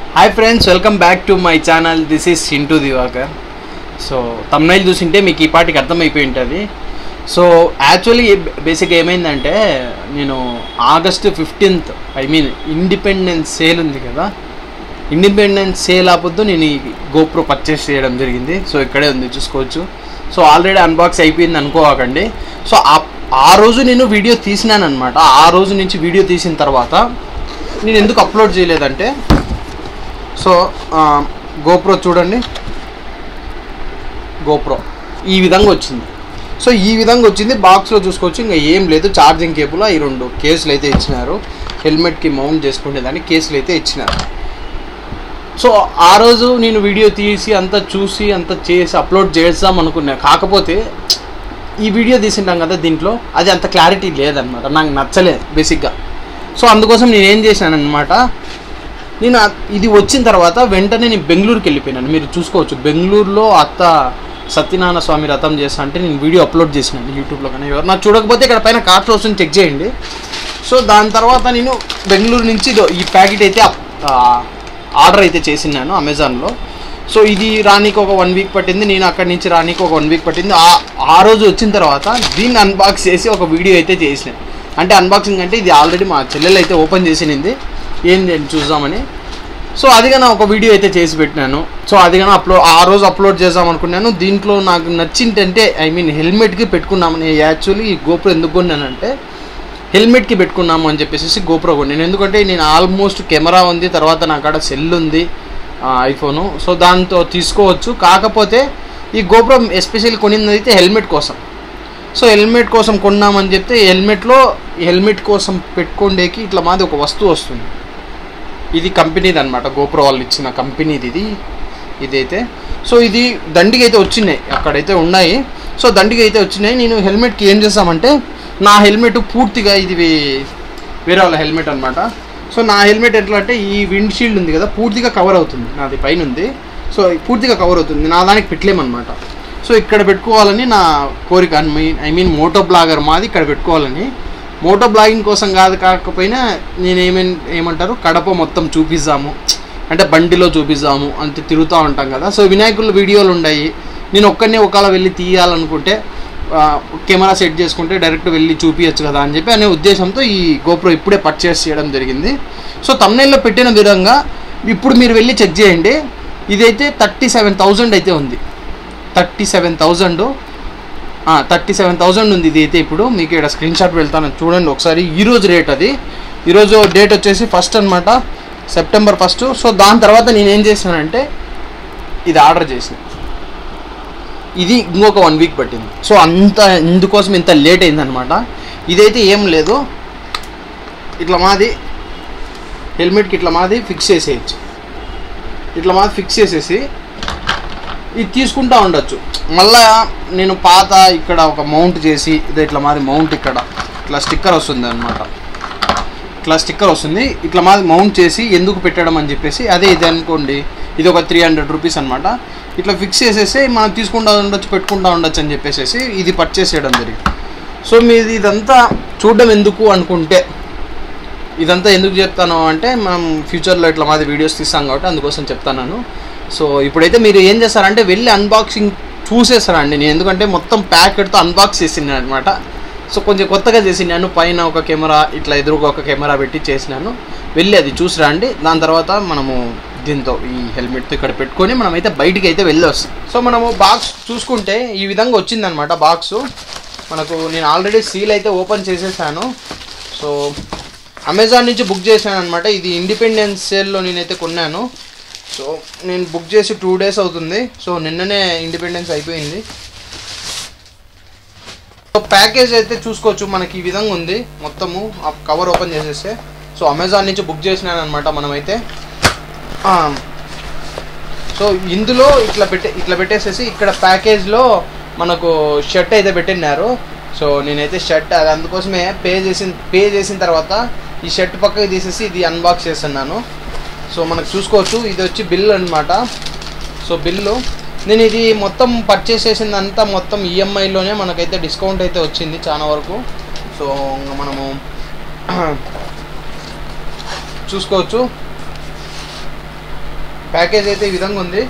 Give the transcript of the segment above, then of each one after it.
Hi friends welcome back to my channel this is Sintu Diwakar so thumbnail చూసింటే మీకు ఈ పాటికి అర్థమైపోయి ఉంటుంది సో యాక్చువల్లీ బేసిక్గా ఏమైందంటే నేను August fifteenth I mean Independence sale ఉంది కదా ఇండిపెండెన్స్ సేల్ ఆపొద్దు నేను ఈ గోప్రో పర్చేస్ చేయడం జరిగింది సో ఇక్కడే ఉంది చూసుకోవచ్చు సో ఆల్రెడీ అన్బాక్స్ అయిపోయింది అనుకోకండి సో ఆ- ఆ రోజు నేను వీడియో తీసినాను అనమాట ఆ రోజు నుంచి వీడియో తీసిన తర్వాత నేను ఎందుకు అప్లోడ్ చేయలేదంటే సో గోప్రో చూడండి గోప్రో ఈ విధంగా వచ్చింది సో ఈ విధంగా వచ్చింది బాక్స్లో చూసుకోవచ్చు ఇంకా ఏం లేదు ఛార్జింగ్ కేబుల్ ఈ రెండు కేసులు అయితే ఇచ్చినారు హెల్మెట్కి మౌంట్ చేసుకునే దానికి కేసులు అయితే ఇచ్చినారు సో ఆ రోజు నేను వీడియో తీసి అంతా చూసి అంతా చేసి అప్లోడ్ చేద్దాం అనుకున్నా కాకపోతే ఈ వీడియో తీసింటాం కదా దీంట్లో అది అంత క్లారిటీ లేదనమాట నాకు నచ్చలేదు బేసిక్గా సో అందుకోసం నేను ఏం చేశాను అనమాట నేను ఆ- ఇది వచ్చిన తర్వాత వెంటనే నేను బెంగళూరుకి వెళ్ళిపోయినాను మీరు చూసుకోవచ్చు బెంగళూరులో అత్త సత్యనారాయణ స్వామి రథం చేస్తా అంటే నేను వీడియో అప్లోడ్ చేసినాను యూట్యూబ్లో కానీ ఎవరు నాకు చూడకపోతే ఇక్కడ పైన కార్ట్లో వస్తుంది చెక్ చేయండి సో దాని తర్వాత నేను బెంగళూరు నుంచి ఇదో ఈ ప్యాకెట్ అయితే అప్- ఆ, ఆర్డర్ అయితే చేసినాను అమెజాన్లో సో ఇది రానికి ఒక వన్ వీక్ పట్టింది నేను అక్కడి నుంచి రానికి ఒక వన్ వీక్ పట్టింది ఆ ఆ రోజు వచ్చిన తర్వాత దీన్ని అన్బాక్స్ చేసి ఒక వీడియో అయితే చేసిన అంటే అన్బాక్సింగ్ అంటే ఇది ఆల్రెడీ మా చెల్లెలు అయితే ఓపెన్ చేసినింది ఏంది అని చూద్దామని సో అదిగా ఒక వీడియో అయితే చేసి పెట్టినాను సో అదిగా అప్లోడ్ ఆ రోజు అప్లోడ్ చేద్దాం అనుకున్నాను దీంట్లో నాకు నచ్చిందంటే ఐ మీన్ హెల్మెట్కి పెట్టుకున్నామని యాక్చువల్లీ ఈ గోప్రో ఎందుకు కొన్నానంటే హెల్మెట్కి పెట్టుకున్నాము అని చెప్పేసి గోప్రో కొన్నాను ఎందుకంటే నేను ఆల్మోస్ట్ కెమెరా ఉంది తర్వాత నా కాడ సెల్ ఉంది ఐఫోను సో దాంతో తీసుకోవచ్చు కాకపోతే ఈ గోప్రో ఎస్పెషల్ కొనింది అయితే హెల్మెట్ కోసం సో హెల్మెట్ కోసం కొన్నామని చెప్తే హెల్మెట్లో హెల్మెట్ కోసం పెట్టుకోండేకి ఇట్లా మాది ఒక వస్తువు వస్తుంది ఇది కంపెనీది అనమాట గోప్రో వాళ్ళు ఇచ్చిన కంపెనీది ఇది ఇదైతే సో ఇది దండికి అయితే వచ్చినాయి అక్కడైతే ఉన్నాయి సో దండికి అయితే వచ్చినాయి నేను హెల్మెట్కి ఏం చేస్తామంటే నా హెల్మెట్ పూర్తిగా ఇది వే- వేరే వాళ్ళ హెల్మెట్ అనమాట సో నా హెల్మెట్ ఎట్లా అంటే ఈ విండ్ షీల్డ్ ఉంది కదా పూర్తిగా కవర్ అవుతుంది నాది పైన ఉంది సో పూర్తిగా కవర్ అవుతుంది నా దానికి పెట్టలేమన్నమాట సో ఇక్కడ పెట్టుకోవాలని నా కోరిక ఐ మీన్ మోటో బ్లాగర్ మాది ఇక్కడ పెట్టుకోవాలని మోటో బ్లాగింగ్ కోసం కాదు కాకపోయినా నేను ఏమేం ఏమంటారు కడప మొత్తం చూపిస్తాము అంటే బండిలో చూపిస్తాము అంతే తిరుగుతూ ఉంటాం కదా సో వినాయకుల వీడియోలు ఉన్నాయి నేను ఒక్కనే ఒకవేళ వెళ్ళి తీయాలనుకుంటే ఆ, కెమెరా సెట్ చేసుకుంటే డైరెక్ట్ వెళ్ళి చూపించచ్చు కదా అని చెప్పి అనే ఉద్దేశంతో ఈ గోప్రో ఇప్పుడే పర్చేస్ చేయడం జరిగింది సో తమ్నైల్లో పెట్టిన విధంగా ఇప్పుడు మీరు వెళ్ళి చెక్ చేయండి ఇదైతే థర్టీ సెవెన్ థౌజండ్ అయితే ఉంది thirty seven thousand thirty seven thousand ఉంది ఇది అయితే ఇప్పుడు మీకు ఇక్కడ స్క్రీన్ షాట్ వెళ్తాను చూడండి ఒకసారి ఈరోజు రేట్ అది ఈరోజు డేట్ వచ్చేసి ఫస్ట్ అనమాట సెప్టెంబర్ ఫస్ట్ సో దాని తర్వాత నేను ఏం చేశానంటే ఇది ఆర్డర్ చేసిన ఇది ఇంకొక వన్ వీక్ పట్టింది సో అంత ఇందుకోసం ఇంత లేట్ అయిందనమాట ఇదైతే ఏం లేదు ఇట్లా మాది హెల్మెట్కి ఇట్లా మాది ఫిక్స్ చేసేయచ్చు ఇట్లా మాది ఫిక్స్ చేసేసి ఇది తీసుకుంటా ఉండొచ్చు మళ్ళా నేను పాత ఇక్కడ ఒక మౌంట్ చేసి ఇది ఇట్లా మాది మౌంట్ ఇక్కడ ఇట్లా స్టిక్కర్ వస్తుంది అనమాట ఇట్లా స్టిక్కర్ వస్తుంది ఇట్లా మాది మౌంట్ చేసి ఎందుకు పెట్టడం అని చెప్పేసి అదే ఇది అనుకోండి ఇది ఒక త్రీ హండ్రెడ్ రూపీస్ అనమాట ఇట్లా ఫిక్స్ చేసేసి మనం తీసుకుంటా ఉండొచ్చు పెట్టుకుంటా ఉండొచ్చు అని చెప్పేసి ఇది పర్చేస్ చేయడం జరిగింది సో మీది ఇదంతా చూడడం ఎందుకు అనుకుంటే ఇదంతా ఎందుకు చెప్తాను అంటే మనం ఫ్యూచర్లో ఇట్లా మాది వీడియోస్ తీస్తాం కాబట్టి అందుకోసం చెప్తాను సో ఇప్పుడైతే మీరు ఏం చేస్తారంటే వెళ్ళి అన్బాక్సింగ్ చూసేస్తారండి నేను ఎందుకంటే మొత్తం ప్యాకెట్తో అన్బాక్స్ చేసినాను అనమాట సో కొంచెం కొత్తగా చేసినాను పైన ఒక కెమెరా ఇట్లా ఎదురుగా ఒక కెమెరా పెట్టి చేసినాను వెళ్ళి అది చూసి రండి దాని తర్వాత మనము దీంతో ఈ హెల్మెట్తో ఇక్కడ పెట్టుకొని మనమైతే బయటికి అయితే వెళ్ళి వస్తాం సో మనము బాక్స్ చూసుకుంటే ఈ విధంగా వచ్చిందనమాట బాక్సు మనకు నేను ఆల్రెడీ సీల్ అయితే ఓపెన్ చేసేసాను సో అమెజాన్ నుంచి బుక్ చేశాను అనమాట ఇది ఇండిపెండెన్స్ సేల్లో నేనైతే కొన్నాను సో నేను బుక్ చేసి టూ డేస్ అవుతుంది సో నిన్ననే ఇండిపెండెన్స్ అయిపోయింది సో ప్యాకేజ్ అయితే చూసుకోవచ్చు మనకి ఈ విధంగా ఉంది మొత్తము ఆ కవర్ ఓపెన్ చేసేస్తే సో అమెజాన్ నుంచి బుక్ చేసినాను అనమాట మనమైతే ఆ, సో ఇందులో ఇట్లా పెట్టే ఇట్లా పెట్టేసేసి ఇక్కడ ప్యాకేజ్లో మనకు షర్ట్ అయితే పెట్టినారు సో నేనైతే షర్ట్ అది అందుకోసమే పే చేసిన పే చేసిన తర్వాత ఈ షర్ట్ పక్కకి తీసేసి ఇది అన్బాక్స్ చేస్తున్నాను సో మనకు చూసుకోవచ్చు ఇది వచ్చి బిల్ అన్నమాట సో బిల్లు నేను ఇది మొత్తం పర్చేస్ చేసిందంతా మొత్తం ఈఎంఐలోనే మనకైతే డిస్కౌంట్ అయితే వచ్చింది చాలా వరకు సో ఇంకా మనము చూసుకోవచ్చు ప్యాకేజ్ అయితే ఈ విధంగా ఉంది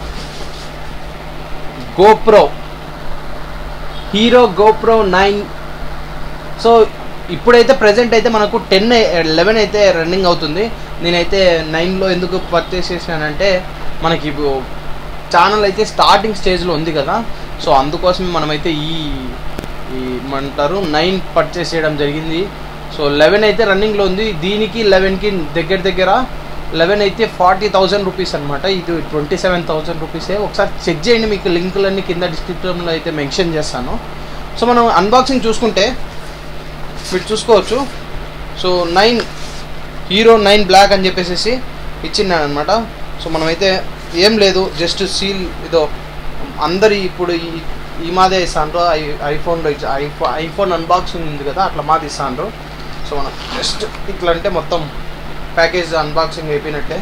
GoPro hero GoPro nine so ఇప్పుడైతే ప్రజెంట్ అయితే మనకు టెన్ లెవెన్ అయితే రన్నింగ్ అవుతుంది నేనైతే నైన్లో ఎందుకు పర్చేస్ చేశానంటే మనకి ఛానల్ అయితే స్టార్టింగ్ స్టేజ్లో ఉంది కదా సో అందుకోసమే మనమైతే ఈ ఈ ఏమంటారు నైన్ పర్చేస్ చేయడం జరిగింది సో లెవెన్ అయితే రన్నింగ్లో ఉంది దీనికి లెవెన్కి దగ్గర దగ్గర లెవెన్ అయితే ఫార్టీ థౌజండ్ రూపీస్ అనమాట ఇది ట్వంటీ సెవెన్ థౌజండ్ రూపీసే ఒకసారి చెక్ చేయండి మీకు లింకులన్నీ కింద డిస్క్రిప్షన్లో అయితే మెన్షన్ చేస్తాను సో మనం అన్బాక్సింగ్ చూసుకుంటే మీరు చూసుకోవచ్చు so nine hero nine black అని చెప్పేసి ఇచ్చిన్నాను అనమాట సో మనమైతే ఏం లేదు జస్ట్ సీల్ ఇదో అందరి ఇప్పుడు ఈ ఈ మాదే ఇస్తాండ్రు ఐ ఐఫోన్లో ఇచ్చా ఐఫో ఐఫోన్ అన్బాక్సింగ్ ఉంది కదా అట్లా మాది ఇస్తాండ్రు సో మనం జస్ట్ ఇట్లా అంటే మొత్తం ప్యాకేజ్ అన్బాక్సింగ్ అయిపోయినట్టే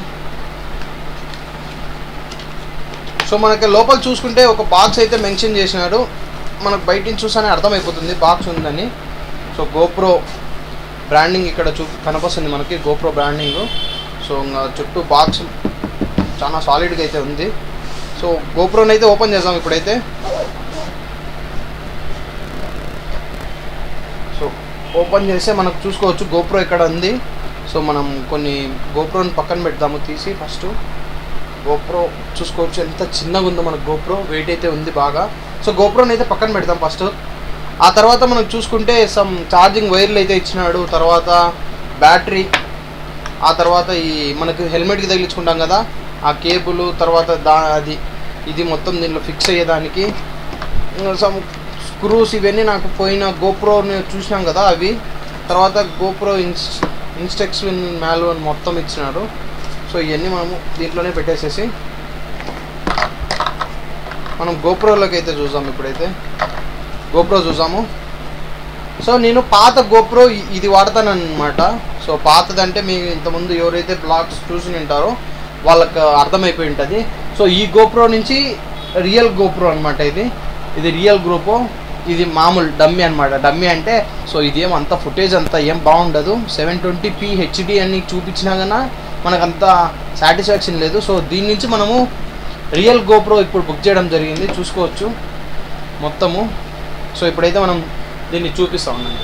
సో మనకి లోపల చూసుకుంటే ఒక బాక్స్ అయితే మెన్షన్ చేసినాడు మనకు బయట నుంచి చూసానే అర్థమైపోతుంది బాక్స్ ఉందని సో గోప్రో బ్రాండింగ్ ఇక్కడ చూ కనపస్తుంది మనకి గోప్రో బ్రాండింగ్ సో ఇంకా చుట్టూ బాక్స్ చాలా సాలిడ్గా అయితే ఉంది సో గోప్రోని అయితే ఓపెన్ చేద్దాం ఇప్పుడైతే సో ఓపెన్ చేస్తే మనకు చూసుకోవచ్చు గోప్రో ఇక్కడ ఉంది సో మనం కొన్ని గోప్రోని పక్కన పెడదాము తీసి ఫస్ట్ గోప్రో చూసుకోవచ్చు ఎంత చిన్నగా ఉందో మనకు గోప్రో వెయిట్ అయితే ఉంది బాగా సో గోప్రోని అయితే పక్కన పెడదాం ఫస్ట్ ఆ తర్వాత మనం చూసుకుంటే సమ్ ఛార్జింగ్ వైర్లు అయితే ఇచ్చినాడు తర్వాత బ్యాటరీ ఆ తర్వాత ఈ మనకు హెల్మెట్కి తగిలించుకుంటాం కదా ఆ కేబుల్ తర్వాత దా అది ఇది మొత్తం దీనిలో ఫిక్స్ అయ్యేదానికి సమ్ స్క్రూస్ ఇవన్నీ నాకు పోయిన గోప్రో చూసినాం కదా అవి తర్వాత గోప్రో ఇన్స్ ఇన్స్టెక్స్ మ్యాలు అని మొత్తం ఇచ్చినాడు సో ఇవన్నీ మనము దీంట్లోనే పెట్టేసేసి మనం గోప్రోలోకి అయితే చూద్దాం ఇప్పుడైతే గోప్రో చూసాము సో నేను పాత గోప్రో ఇ- ఇది వాడతానన్నమాట సో పాతదంటే మీ ఇంతకుముందు ఎవరైతే బ్లాగ్స్ చూసి ఉంటారో వాళ్ళకి అర్థమైపోయి ఉంటుంది సో ఈ గోప్రో నుంచి రియల్ గోప్రో అనమాట ఇది ఇది రియల్ గోప్రో ఇది మామూలు డమ్మీ అనమాట డమ్మీ అంటే సో ఇదేం అంత ఫుటేజ్ అంతా ఏం బాగుండదు సెవెన్ ట్వంటీ పీ హెచ్డి అని చూపించినా కన్నా మనకంత సాటిస్ఫాక్షన్ లేదు సో దీని నుంచి మనము రియల్ గోప్రో ఇప్పుడు బుక్ చేయడం జరిగింది చూసుకోవచ్చు మొత్తము సో ఇప్పుడైతే మనం దీన్ని చూపిస్తా ఉన్నాను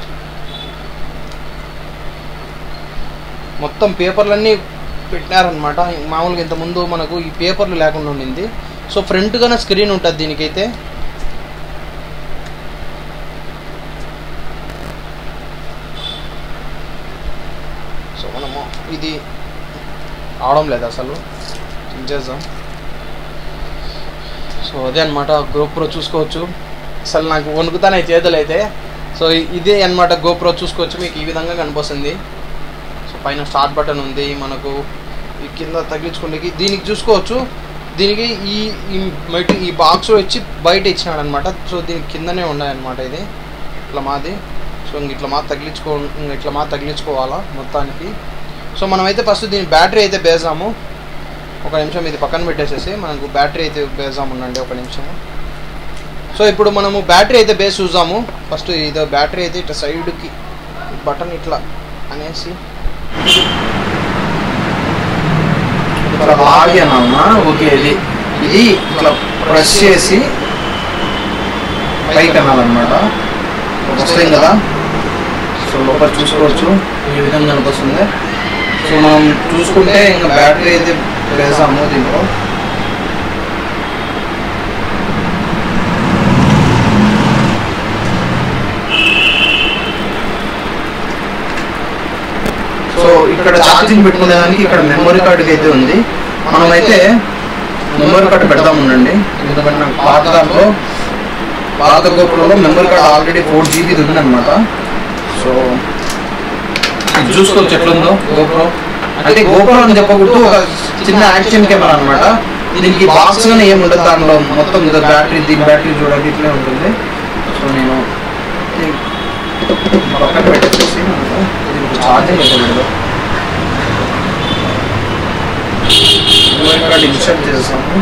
మొత్తం పేపర్లన్నీ పెట్టినారనమాట మామూలుగా ఇంతకుముందు మనకు ఈ పేపర్లు లేకుండా ఉండింది సో ఫ్రంట్ గానే స్క్రీన్ ఉంటుంది దీనికైతే సో మనము ఇది అవడం లేదు అసలు చేద్దాం సో అదే అనమాట గోప్రో చూసుకోవచ్చు అసలు నాకు వణుకుతానే చేతులు అయితే సో ఇ- ఇదే అనమాట గోప్రో చూసుకోవచ్చు మీకు ఈ విధంగా కనిపిస్తుంది సో పైన స్టార్ట్ బటన్ ఉంది మనకు ఈ కింద తగిలించుకుంటే దీనికి చూసుకోవచ్చు దీనికి ఈ ఈ బయట ఈ బాక్స్ వచ్చి బయట ఇచ్చినాడు అనమాట సో దీనికి కిందనే ఉన్నాయన్నమాట ఇది ఇట్లా మాది సో ఇంక ఇట్లా మా తగిలించుకో ఇంక ఇట్లా మా తగిలించుకోవాలా మొత్తానికి సో మనమైతే ఫస్ట్ దీని బ్యాటరీ అయితే బేసాము ఒక నిమిషం ఇది పక్కన పెట్టేసేసి మనకు బ్యాటరీ అయితే బేసాము ఉండండి ఒక నిమిషము సో ఇప్పుడు మనము బ్యాటరీ అయితే బేస్ చూద్దాము ఫస్ట్ ఇది బ్యాటరీ అయితే ఇట్లా సైడ్కి బటన్ ఇట్లా అనేసి ఇట్లా లాగి అన్నా ఓకే ఇది ఇది ఇట్లా ప్రెస్ చేసి పైకి అనాలన్నమాట వస్తాయి కదా సో లోపల చూసుకోవచ్చు ఈ విధంగా కనిపిస్తుంది సో మనం చూసుకుంటే ఇంకా బ్యాటరీ అయితే వేసాము దీంట్లో సో ఇక్కడ ఛార్జింగ్ పెట్టుకునేదానికి ఇక్కడ మెమరీ కార్డుకి అయితే ఉంది మనమైతే మెమరీ కార్డు పెడదాం ఉండండి ఎందుకంటే నాకు పాత దాంట్లో పాత గోపురంలో మెమరీ కార్డ్ ఆల్రెడీ ఫోర్ జీబీది ఉందన్నమాట సో ఇది చూసుకోవచ్చు ఎట్లుందో గోపురం అంటే గోపురం అని చెప్పకూడదు ఒక చిన్న యాక్షన్ కెమెరా అనమాట దీనికి బాక్స్ గానే ఏమి ఉండదు దానిలో మొత్తం బ్యాటరీ దీని బ్యాటరీ చూడండి ఇట్లే ఉంటుంది సో నేను దీన్ని పక్కన పెట్టేసి మనకు దీనికి ఛార్జింగ్ పెట్టలేదు మెమరీ కార్డ్ ఇన్సర్ట్ చేస్తాము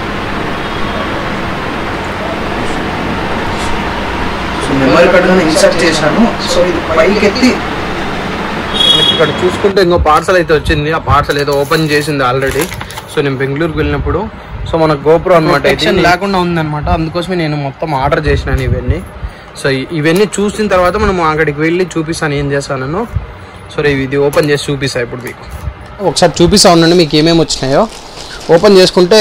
సో మెమరీ కార్డ్ కానీ ఇన్సర్ట్ చేశాను సో ఇది పైకి ఎత్తి ఇక్కడ చూసుకుంటే ఇంకో పార్సల్ అయితే వచ్చింది ఆ పార్సల్ ఏదో ఓపెన్ చేసింది ఆల్రెడీ సో నేను బెంగళూరుకి వెళ్ళినప్పుడు సో మన గోప్రో అనమాట లేకుండా ఉందన్నమాట అందుకోసమే నేను మొత్తం ఆర్డర్ చేసినాను ఇవన్నీ సో ఇ- ఇవన్నీ చూసిన తర్వాత మనం అక్కడికి వెళ్ళి చూపిస్తాను ఏం చేస్తానో సో రే ఇది ఓపెన్ చేసి చూపిస్తా ఇప్పుడు మీకు ఒకసారి చూపిస్తా ఉండండి మీకు ఏమేమి వచ్చినాయో ఓపెన్ చేసుకుంటే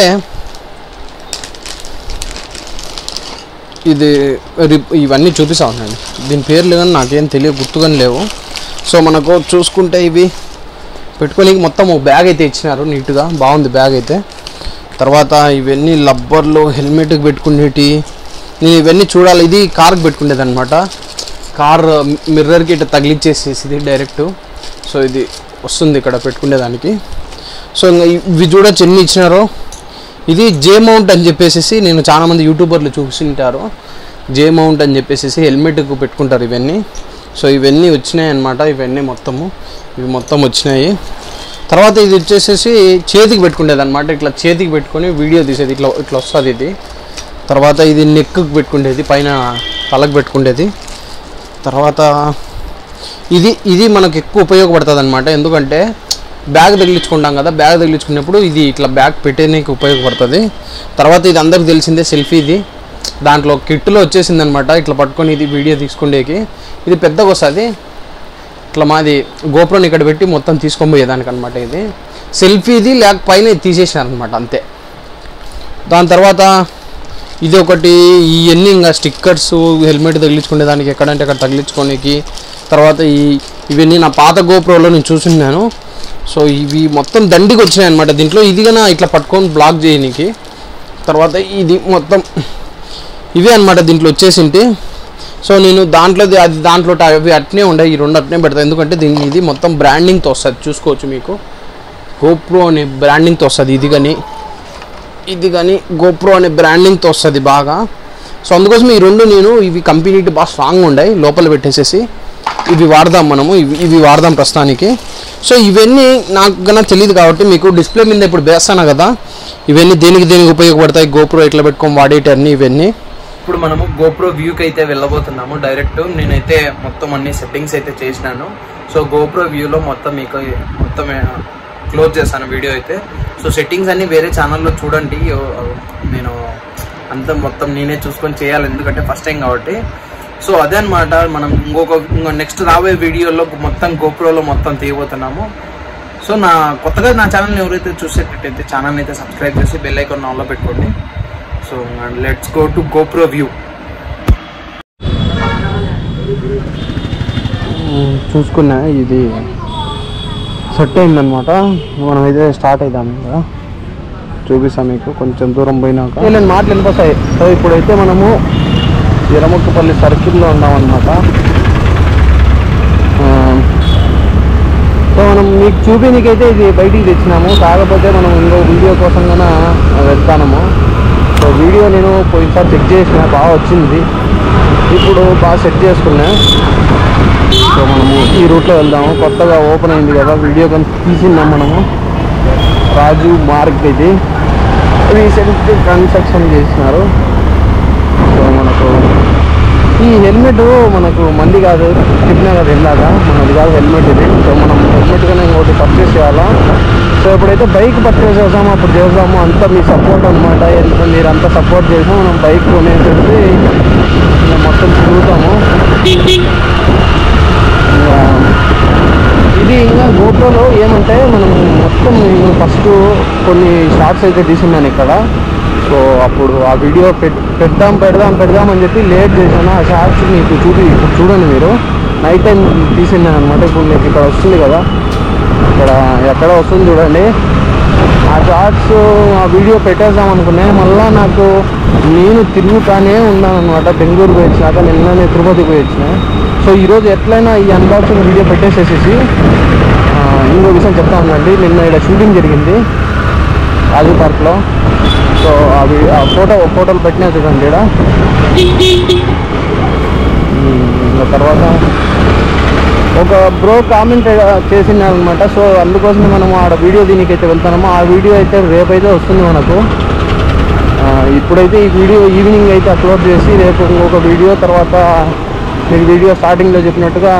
ఇది రి- ఇవన్నీ చూపిస్తా ఉండండి దీని పేర్లు కానీ నాకేం తెలియదు గుర్తుగాని లేవు సో మనకు చూసుకుంటే ఇవి పెట్టుకోనికి మొత్తం ఒక బ్యాగ్ అయితే ఇచ్చినారు నీట్గా బాగుంది బ్యాగ్ అయితే తర్వాత ఇవన్నీ లబ్బర్లు హెల్మెట్కి పెట్టుకునేటి నేను ఇవన్నీ చూడాలి ఇది కార్కి పెట్టుకునేది అనమాట కార్ మిర్రర్కి ఇట్లా తగిలిచ్చేసేసి డైరెక్ట్ సో ఇది వస్తుంది ఇక్కడ పెట్టుకునేదానికి సో ఇంకా ఇవి చూడొచ్చు ఎన్ని ఇచ్చినారో ఇది జే మౌంట్ అని చెప్పేసి నేను చాలా మంది యూట్యూబర్లు చూసింటారు జే మౌంట్ అని చెప్పేసి హెల్మెట్కు పెట్టుకుంటారు ఇవన్నీ సో ఇవన్నీ వచ్చినాయి అన్నమాట ఇవన్నీ మొత్తము ఇవి మొత్తం వచ్చినాయి తర్వాత ఇది వచ్చేసేసి చేతికి పెట్టుకునేది అనమాట ఇట్లా చేతికి పెట్టుకొని వీడియో తీసేది ఇట్లా ఇట్లా వస్తుంది ఇది తర్వాత ఇది నెక్కి పెట్టుకునేది పైన తలకు పెట్టుకునేది తర్వాత ఇది ఇది మనకు ఎక్కువ ఉపయోగపడుతుంది అనమాట ఎందుకంటే బ్యాగ్ తగిలించుకుంటాం కదా బ్యాగ్ తగిలించుకున్నప్పుడు ఇది ఇట్లా బ్యాగ్ పెట్టేందుకు ఉపయోగపడుతుంది తర్వాత ఇది అందరికి తెలిసిందే సెల్ఫీ ఇది దాంట్లో కిట్లో వచ్చేసింది అనమాట ఇట్లా పట్టుకొని ఇది వీడియో తీసుకునేకి ఇది పెద్దగా వస్తుంది ఇట్లా మాది గోప్రోని ఇక్కడ పెట్టి మొత్తం తీసుకొని పోయేదానికి అనమాట ఇది సెల్ఫీది లేక పైన తీసేసాను అనమాట అంతే దాని తర్వాత ఇది ఒకటి ఇవన్నీ ఇంకా స్టిక్కర్స్ హెల్మెట్ తగిలించుకునే దానికి ఎక్కడంటే అక్కడ తగిలించుకోనికి తర్వాత ఈ ఇవన్నీ నా పాత గోప్రోలో నేను చూసున్నాను సో ఇవి మొత్తం దండికి వచ్చినాయి అనమాట దీంట్లో ఇది కన్నా ఇట్లా పట్టుకొని బ్లాక్ చేయనీకి తర్వాత ఇది మొత్తం ఇవే అనమాట దీంట్లో వచ్చేసింటి సో నేను దాంట్లో అది దాంట్లో అవి అట్నే ఉండే ఈ రెండు అట్నే పెడతాను ఎందుకంటే దీన్ని ఇది మొత్తం బ్రాండింగ్తో వస్తుంది చూసుకోవచ్చు మీకు గోప్రో అనే బ్రాండింగ్తో వస్తుంది ఇది కానీ ఇది కానీ గోప్రో అనే బ్రాండింగ్తో వస్తుంది బాగా సో అందుకోసం ఈ రెండు నేను ఇవి కంపెనీ బాగా స్ట్రాంగ్ ఉన్నాయి లోపల పెట్టేసేసి ఇవి వాడదాం మనము ఇవి ఇవి వాడదాం ప్రస్తుతానికి సో ఇవన్నీ నాకు కన్నా తెలియదు కాబట్టి మీకు డిస్ప్లే మీద ఇప్పుడు వేస్తాను కదా ఇవన్నీ దేనికి దేనికి ఉపయోగపడతాయి గోప్రో ఎట్లా పెట్టుకొని వాడేటన్ని ఇవన్నీ ఇప్పుడు మనము గోప్రో వ్యూకి అయితే వెళ్ళబోతున్నాము డైరెక్ట్ నేనైతే మొత్తం అన్ని సెట్టింగ్స్ అయితే చేసినాను సో గోప్రో వ్యూలో మొత్తం మీకు మొత్తం క్లోజ్ చేస్తాను వీడియో అయితే సో సెట్టింగ్స్ అన్ని వేరే ఛానల్లో చూడండి ఓ- నేను అంత మొత్తం నేనే చూసుకొని చేయాలి ఎందుకంటే ఫస్ట్ టైం కాబట్టి సో అదే అనమాట మనం ఇంకొక ఇంకో నెక్స్ట్ రాబోయే వీడియోలో మొత్తం గోప్రోలో మొత్తం తీయబోతున్నాము సో నా కొత్తగా నా ఛానల్ని ఎవరైతే చూసేటట్టయితే ఛానల్ అయితే సబ్స్క్రైబ్ చేసి బెల్ ఐకాన్ ఆన్లో పెట్టుకోండి so let's go to GoPro view చూసుకున్నా ఇది సెట్ అయిందనమాట మనమైతే స్టార్ట్ అవుతాం ఇంకా చూపిస్తాం మీకు కొంచెం దూరం పోయినాక నేను మాటలు వినిపిస్తాయి సో ఇప్పుడైతే మనము ఎరముక్కపల్లి సర్కిల్లో ఉన్నామన్నమాట ఆ, సో మనం మీకు చూపించకైతే ఇది బయటికి తెచ్చినాము కాకపోతే మనం ఇంకో వీడియో కోసం కన్నా వెళ్తాము సో వీడియో నేను పోయినసారి చెక్ చేసిన బాగా వచ్చింది ఇప్పుడు బాగా సెట్ చేసుకున్నా సో మనము ఈ రూట్లో వెళ్దాము కొత్తగా ఓపెన్ అయింది కదా వీడియో కానీ తీసిందాం మనము రాజు మార్క్ ఇది రీసెంట్ కన్స్ట్రక్షన్ చేసినారు సో మనకు ఈ హెల్మెట్ మనకు మంది కాదు చెప్పినా కదా వెళ్ళాక మనది కాదు హెల్మెట్ ఇది సో మనం హెల్మెట్ కానీ ఇంకోటి పర్చేస్ చేయాలా సో ఎప్పుడైతే బైక్ పర్చేస్ చేసామో అప్పుడు చేద్దాము అంతా మీ సపోర్ట్ అనమాట ఎంత మీరు అంతా సపోర్ట్ చేసాం మనం బైక్ కొనేసేసి ఇంకా మొత్తం తిరుగుతాము ఇంకా ఇది ఇంకా గోప్రోలో ఏమంటే మనం మొత్తం నేను ఫస్ట్ కొన్ని షార్ట్స్ అయితే తీసున్నాను ఇక్కడ సో అప్పుడు ఆ వీడియో పెట్ పెడదాం పెడదాం పెడదాం అని చెప్పి లేట్ చేశాను ఆ షార్ట్స్ మీకు చూపి ఇప్పుడు చూడండి మీరు నైట్ టైం తీసిన్నాను అనమాట ఇప్పుడు మీకు ఇక్కడ వస్తుంది కదా ఇక్కడ ఎక్కడ వస్తుంది చూడండి ఆ షార్ట్స్ ఆ వీడియో పెట్టేద్దాం అనుకునే మళ్ళా నాకు నేను తిరుగుతానే ఉన్నాను అనమాట బెంగళూరు పోయి వచ్చినాక నిన్ననే తిరుపతి పోయి వచ్చిన సో ఈరోజు ఎట్లయినా ఈ అన్బాక్సింగ్ వీడియో పెట్టేసేసేసి ఆ, ఇంకో విషయం చెప్తా ఉందండి నిన్న ఇక్కడ షూటింగ్ జరిగింది రాజు పార్క్లో సో అవి ఆ ఫోటో ఫోటోలు పెట్టినా చూడండి ఇక్కడ ఇంకా తర్వాత ఒక బ్రో కామెంట్ చేసినారనమాట సో అందుకోసమే మనం ఆడ వీడియో దీనికైతే వెళ్తున్నాము ఆ వీడియో అయితే రేపైతే వస్తుంది మనకు ఆ, ఇప్పుడైతే ఈ వీడియో ఈవినింగ్ అయితే అప్లోడ్ చేసి రేపు ఇంకొక వీడియో తర్వాత మీకు వీడియో స్టార్టింగ్లో చెప్పినట్టుగా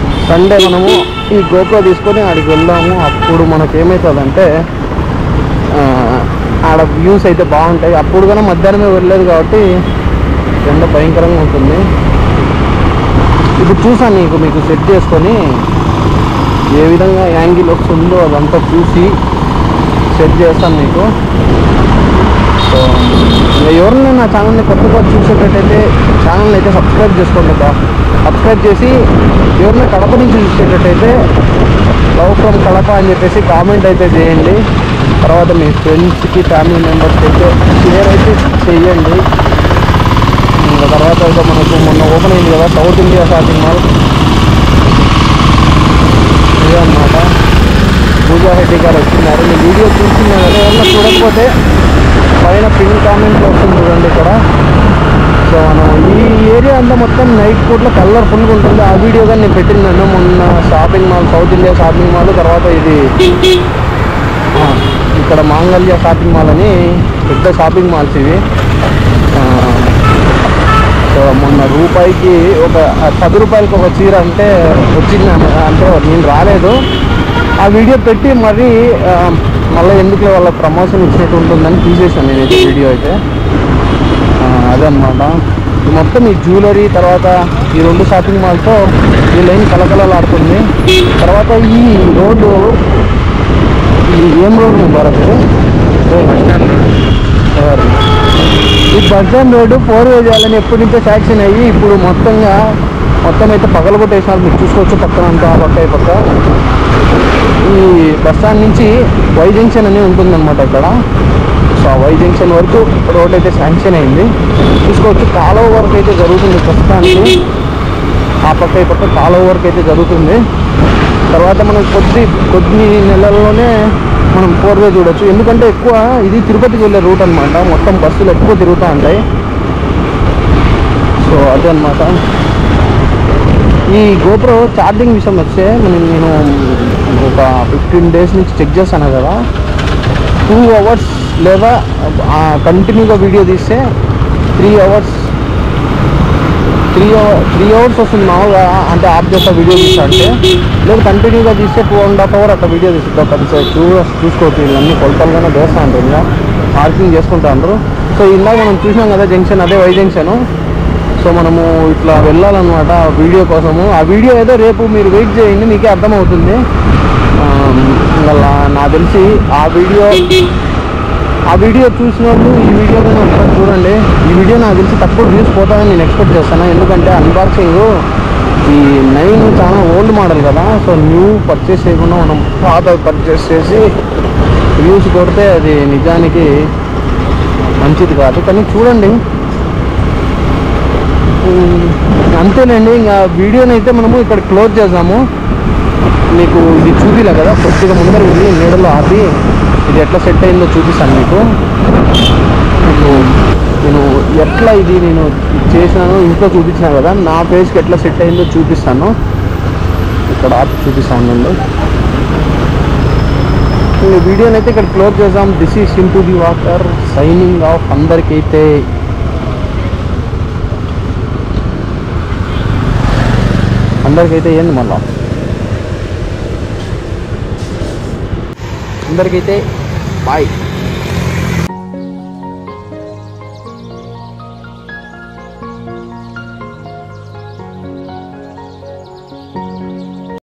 సండే మనము ఈ గోప్రో తీసుకొని ఆడికి వెళ్దాము అప్పుడు మనకు ఏమవుతుందంటే ఆ, ఆడ వ్యూస్ అయితే బాగుంటాయి అప్పుడు కూడా మధ్యాహ్నమే వెళ్ళలేదు కాబట్టి ఎండ భయంకరంగా ఉంటుంది ఇప్పుడు చూసాను నీకు మీకు సెట్ చేసుకొని ఏ విధంగా యాంగిల్ వస్తుందో అదంతా చూసి సెట్ చేస్తాను మీకు సో ఇంకా ఎవరైనా నా ఛానల్ని కొత్తగా చూసేటట్టయితే ఛానల్ని అయితే సబ్స్క్రైబ్ చేసుకోండి బా సబ్స్క్రైబ్ చేసి ఎవరైనా కడప నుంచి చూసేటట్టయితే లవ్ ఫ్రమ్ కడప అని చెప్పేసి కామెంట్ అయితే చేయండి తర్వాత మీ ఫ్రెండ్స్కి ఫ్యామిలీ మెంబర్స్కి అయితే షేర్ అయితే చేయండి ఇంకా తర్వాత అయితే మనకు మొన్న ఓపెన్ అయింది కదా సౌత్ ఇండియా షాపింగ్ మాల్ ఇదే అన్నమాట పూజా రెడ్డి గారు వచ్చినారు మీ వీడియో చూస్తున్నా కదా ఎవరన్నా చూడకపోతే పైన పిన్ కామెంట్ వస్తుంది చూడండి ఇక్కడ సో మనం ఈ ఏరియా అంతా మొత్తం నైట్ పూట్లో కలర్ఫుల్గా ఉంటుంది ఆ వీడియో కానీ నేను పెట్టినాను మొన్న shopping mall South India shopping mall తర్వాత ఇది ఆ, ఇక్కడ మాంగళ్య షాపింగ్ మాల్ అని పెద్ద షాపింగ్ మాల్స్ ఇవి ఆ, సో మొన్న రూపాయికి ఒక ఆ, పది రూపాయలకి ఒక చీర అంటే వచ్చింది అన్న- అంటే నేను రాలేదు ఆ వీడియో పెట్టి మరి ఆ, మళ్ళీ ఎందుకు వాళ్ళ ప్రమోషన్ ఇచ్చినట్టు ఉంటుందని తీసేసాను నేనైతే వీడియో అయితే ఆ, అదే అనమాట మొత్తం ఈ జ్యువెలరీ తర్వాత ఈ రెండు షాపింగ్ మాల్తో ఈ లైన్ కలకలలాడుతుంది తర్వాత ఈ రోడ్డు ఈ ఏం రోడ్డు భారత్ ఎవరు? ఈ bus stand road four way చేయాలని ఎప్పటి నుంచో శాంక్షన్ అయ్యి ఇప్పుడు మొత్తంగా మొత్తం అయితే పగలగొట్టేసినారు మీరు చూసుకోవచ్చు పక్కన అంతా ఆ పక్క ఈ పక్క ఈ బస్ స్టాండ్ నుంచి వై జంక్షన్ అని ఉంటుందన్నమాట ఇక్కడ సో ఆ వై జంక్షన్ వరకు రోడ్ అయితే శాంక్షన్ అయింది చూసుకోవచ్చు కాలువ వరకు అయితే జరుగుతుంది ప్రస్తుతానికి ఆ పక్క ఈ పక్క కాలువ వరకు అయితే జరుగుతుంది తర్వాత మనం కొద్ది కొద్ది నెలల్లోనే మనం ఫోర్ వే చూడొచ్చు ఎందుకంటే ఎక్కువ ఇది తిరుపతికి వెళ్ళే రూట్ అనమాట మొత్తం బస్సులు ఎక్కువ తిరుగుతూ ఉంటాయి సో అదే అనమాట ఈ గోప్రో ఛార్జింగ్ విషయం వస్తే నేను నేను ఒక ఫిఫ్టీన్ డేస్ నుంచి చెక్ చేశాను కదా టూ అవర్స్ లేదా కంటిన్యూగా వీడియో తీస్తే three hours three hour three hours వస్తుంది మామూలుగా అంటే ఆఫ్ చేస్తా వీడియో తీస్తా అంటే లేదు కంటిన్యూగా తీస్తే టూ అండ్ హాఫ్ అవర్ అట్లా వీడియో తీస్తా కొంచెం చూ చూసుకోవచ్చు వీళ్ళన్నీ కొలతలుగానే వేస్తూ ఉంటారు ఇంకా మార్కింగ్ చేసుకుంటా ఉంటారు సో ఇందాక మనం చూసినాం కదా జంక్షన్ అదే వై జంక్షన్ సో మనము ఇట్లా వెళ్ళాలన్నమాట ఆ వీడియో కోసము ఆ వీడియో ఏదో రేపు మీరు వెయిట్ చేయండి మీకే అర్థమవుతుంది ఆ, ఇంకా నాకు తెలిసి ఆ వీడియో ఆ వీడియో చూసిన వాళ్ళు ఈ వీడియో కానీ ఒకసారి చూడండి ఈ వీడియో నాకు తెలిసి తక్కువ వ్యూస్ పోతాయని నేను ఎక్స్పెక్ట్ చేస్తాను ఎందుకంటే అన్బాక్సింగ్ ఈ నైన్ చాలా ఓల్డ్ మోడల్ కదా సో న్యూ పర్చేస్ చేయకుండా మనం పాత పర్చేస్ చేసి వ్యూస్ కొడితే అది నిజానికి మంచిది కాదు కానీ చూడండి ఉమ్, అంతేనండి ఇంకా వీడియోని అయితే మనము ఇక్కడ క్లోజ్ చేద్దాము మీకు ఇది చూపిలే కదా కొద్దిగా ముందర వెళ్ళి నీడలో ఆపి ఇది ఎట్లా సెట్ అయిందో చూపిస్తాను మీకు మీకు నేను ఎట్లా ఇది నేను చేసినాను ఇంట్లో చూపించినా కదా నా ఫేస్కి ఎట్లా సెట్ అయిందో చూపిస్తాను ఇక్కడ ఆపి చూపిస్తాను అండి ఈ వీడియోని అయితే ఇక్కడ క్లోజ్ చేద్దాం this is in to the water signing off అందరికైతే అందరికైతే ఏంది మళ్ళా అందరికైతే బాయ్